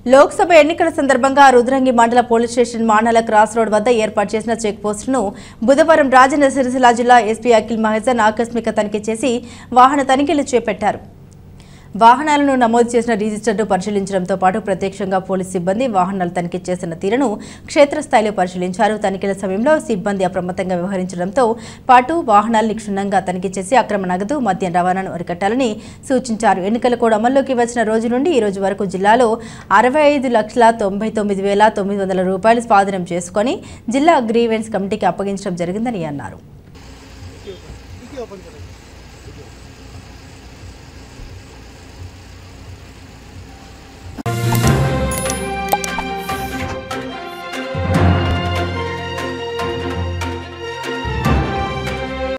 లోక్సభ ఎన్నికల సందర్భంగా రుద్రంగి మండల police station Manala cross road వద్ద ఏర్పాటు చేసిన చెక్ పోస్టును బుధవారం రాజన్న సిరిసిల్ల జిల్లా ఎస్పీ అఖిల్ మహజన్ ఆకస్మిక తనిఖీ చేసి వాహన తనిఖీలు చేపట్టారు వాహనాలను నమోదు చేసిన రిజిస్టర్ను పరిశీలించడంతో పాటు ప్రత్యక్షంగా పోలీస్ సిబ్బంది వాహనాలు తనిఖీ చేసిన తీరును క్షేత్రస్థాయిలో పరిశీలించారు తనిఖీల సమయంలో సిబ్బంది అప్రమత్తంగా వ్యవహరించడంతో పాటు వాహనాలను క్షుణ్ణంగా తనిఖీ చేసి అక్రమ నగదు మద్యం రవాణాను అరికట్టాలని సూచించారు ఎన్నికల కోడ్ అమల్లోకి వచ్చిన రోజు నుండి ఈ రోజు వరకు జిల్లాలో అరవై ఐదు లక్షల తొంభై తొమ్మిది వేల తొమ్మిది వందల రూపాయలు స్వాధీనం చేసుకొని జిల్లా గ్రీవెన్స్ కమిటీకి అప్పగించడం జరిగిందని అన్నారు